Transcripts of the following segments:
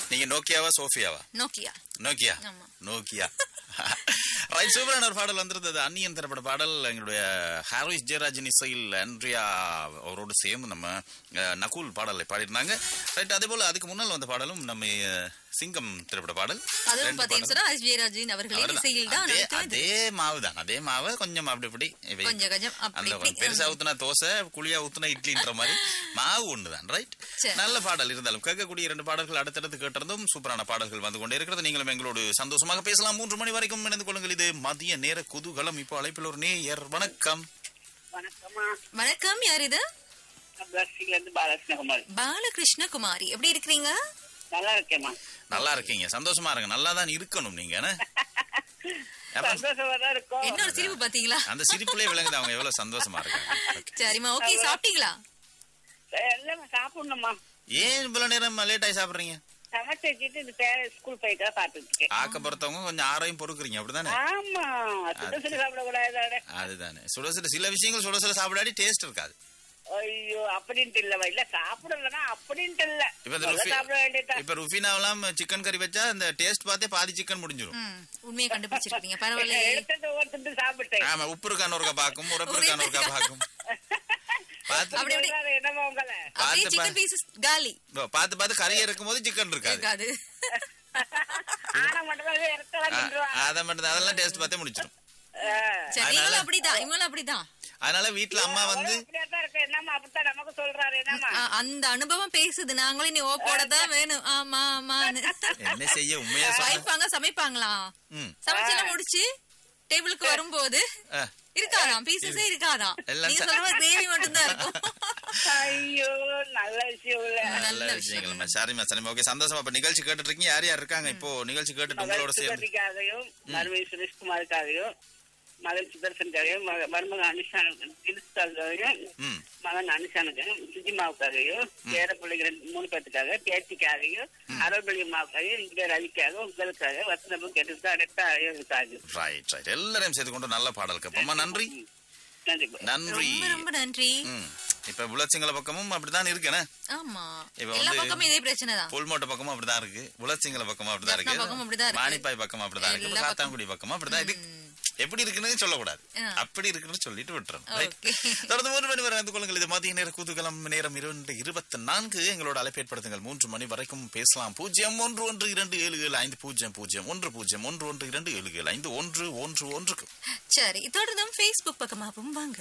நீங்க நோக்கியாவா சோஃபியாவா நோக்கியா நோக்கியா ஆமா. நோக்கியா ரைட் சூப்பரான ஒரு பாடல் வந்திருந்தது அந்நியன் திரைப்பட பாடல் எங்களுடைய ஹாரிஸ் ஜெயராஜன் இசையில் ஆண்ட்ரியா அவரோடு சேர்ந்து நம்ம அஹ், நகுல் பாடலை பாடியிருந்தாங்க ரைட் அதே போல அதுக்கு முன்னால் வந்த பாடலும் நம்ம அஹ், சிங்கம் திரைப்பட பாடல் அதுவும் ரெண்டு பாத்தீங்கன்னு பாடல். சொன்னா எஸ் ஜெயராஜன் அவர்களின் அவர்தான். இசையில் தான் அதே- அடுத்தது. அதே மாவு தான் அதே மாவு கொஞ்சம் அப்படி இப்படி இவை- கொஞ்சம் கொஞ்சம் அப்படி அந்த இப்படி. பெருசா ஊத்துனா தோசை குழியா ஊத்துனா இட்லின்ற மாதிரி மாவு ஒண்ணுதான் ரைட் சரி. நல்ல பாடல் இருந்தாலும் கேட்கக்கூடிய இரண்டு பாடல்கள் அடுத்தடுத்து கேட்டிருந்தும் சூப்பரான பாடல்கள் வந்து கொண்டே இருக்கிறது நீங்களும் எங்களோடு சந்தோஷமாக பேசலாம் மூன்று மணி வரைக்கும் இணைந்து கொள்ளுங்கள் இது மதிய நேர குதூகலம் இப்போ அழைப்பில் ஒரு நேயர் வணக்கம் வணக்கம்மா வணக்கம் யார் இது நான் பிளஸ்டிக்ல இருந்து பாலகிருஷ்ணகுமார் பாலகிருஷ்ண குமாரி எப்படி இருக்கிறீங்க நல்லா இருக்கேம்மா நல்லா இருக்கீங்க சந்தோஷமா இருங்க நல்லா தான் இருக்கணும் நீங்க என்ன? அப்ப சந்தோஷமா தான் இருக்கும் என்ன ஒரு சிரிப்பு பாத்தீங்களா அந்த சிரிப்புலயே விளங்குது அவங்க எவ்வளவு சந்தோஷமா இருக்காங்க Okay. சரிம்மா ஓகே சாப்பிட்டீங்களா எல்லாம் சாப்பிடணும்மா ஏன் இவ்வளவு நேரம் லேட் ஆகி சாப்பிடுறீங்க சமைச்சு வச்சுட்டு இந்த பேர ஸ்கூல் போயிட்டா சாப்பிட்டு இருக்கேன் ஆக்க பொறுத்தவங்க கொஞ்சம் ஆரையும் பொறுக்குறீங்க அப்படிதானே ஆமா சுட சுட சாப்பிடக்கூடாது அதுதானே சுட சுட சில விஷயங்கள் சுட சுட சாப்பிடாடி டேஸ்ட் இருக்காது ஐயோ அப்படின்ட்டு இல்லவா இல்ல சாப்பிடலன்னா அப்படின்ட்டு இல்ல இப்ப இந்த நல்லா ருஃபி சாப்பிட வேண்டியதா இப்ப ருஃபினாவெல்லாம் சிக்கன் கறி வச்சா இந்த டேஸ்ட் பார்த்தே பாதி சிக்கன் முடிஞ்சிரும் ம், உண்மையை கண்டுபிடிச்சிருக்கீங்க பரவாயில்லையே எடுத்தது ஒருத்தர் சாப்பிட்டேன் ஆமா உப்பு இருக்கான்னு ஒருக்கா பாக்கும் உரப்பு இருக்கான்னு ஒருக்கா பாக்கும் பார்த்து அப்படி அப்படி. சொல்றாரு என்னமா உங்களை அப்படியே பார்த்து சிக்கன் பீசஸ் காலி பார்த்து பார்த்து கறி இருக்கும்போது சிக்கன் இருக்காது இருக்காது ஆனா மட்டும் தான் இறக்கலாம் ஆ, தின்றுவாங்க. அதை மட்டும் அதெல்லாம் டேஸ்ட் பார்த்தே முடிச்சிடும் ஆ. சரி அதனால- இவங்களும் அப்படிதான் இவங்களும் அப்படிதான் அதனால வீட்டுல அம்மா வந்து அவரும் அப்படியாத்தான் இருக்கு என்னம்மா அப்படித்தான் நமக்கு சொல்றாரு என்னம்மா ஆ, அந்த அனுபவம் பேசுது நாங்களும் நீ ஓப்போட தான் வேணும் ஆமா ஆமான்னு என்ன செய்ய உண்மையா சொல்ல வைப்பாங்க சமைப்பாங்களா ம் சமைச்செல்லாம் முடிச்சு டேபிளுக்கு வரும்போது ஆ, இருக்காதாம் பீசஸே இருக்காதாம் எல்லாம் நீங்க ச- சொல்ற கிரேவி மட்டும் தான் இருக்கும் ஐயோ நல்ல விஷயம் இல்ல நல்ல நல்ல விஷயங்கள்மா சரிம்மா சரிம்மா ஓகே சந்தோஷமா இப்ப நிகழ்ச்சி கேட்டுட்டு இருக்கீங்க யார் யார் இருக்காங்க இப்போ நிகழ்ச்சி கேட்டுட்டு உங்களோட மகள் சேர்ந்து சுகதிக்காகவும் மருமகி சுரேஷ்குமாருக்காகவும் மகன் சுதர்சனுக்காகவும் மக- மருமக அனுஷானுக்கு கிறிஸ்தாவுக்காகவும் ம் மகன் அனுஷானுக்காகவும் சுஜிமாவுக்காகவும் பேர பிள்ளைங்க ரெண்டு மூணு பேத்துக்காக பேத்திக்காகவும் அருள்பலி அம்மாவுக்காகவும் இங்க ரவிக்காக உங்களுக்காக வசனமும் கேட்டு அடுத்த அழகுக்காக ரைட் ரைட் எல்லாரையும் சேர்த்து கொண்டு நல்ல பாடல் கேட்போம்மா நன்றி நன்றி நன்றி ரொம்ப ரொம்ப நன்றி ம் இப்ப புலச்சிங்கள பக்கமும் அப்படித்தான் இருக்குண்ணே ஆமா இப்ப எல்லா வந்து- பக்கமும் இதே பிரச்சனை தான் புல்மோட்டை பக்கமும் அப்படிதான் இருக்கு புலச்சிங்கள பக்கமும் அப்படிதான் ஜப்னா பக்கமும் அப்படிதான் இருக்கு இருக்கு. மானிப்பாய் பக்கமும் அப்படிதான் இருக்கு எல்லா இப்ப சாத்தாங்குடி பக்கமும் அப்படிதான் இருக்கு எப்படி இருக்குன்னு சொல்லக்கூடாது ஆ. அப்படி இருக்குன்னு சொல்லிட்டு விட்டுறோம் ரைட் Okay. தொடர்ந்து மூன்று மணி வரை அறிந்து கொள்ளுங்கள் இது மதிய நேர குதூகலம் நேரம் இரண்டு இருபத்தி நான்கு எங்களோட அழைப்பேற்படுத்துங்கள் மூன்று மணி வரைக்கும் பேசலாம் பூஜ்ஜியம் ஒன்று ஒன்று இரண்டு ஏழு ஏழு ஐந்து பூஜ்ஜியம் பூஜ்ஜியம் ஒன்று பூஜ்ஜியம் ஒன்று ஒன்று இரண்டு ஏழு ஏழு ஐந்து ஒன்று ஒன்று ஒன்றுக்கு சரி தொடர்ந்தும் Facebook பக்கமாகவும் வாங்க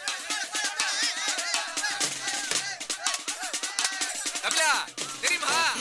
கமலா தெரியுமா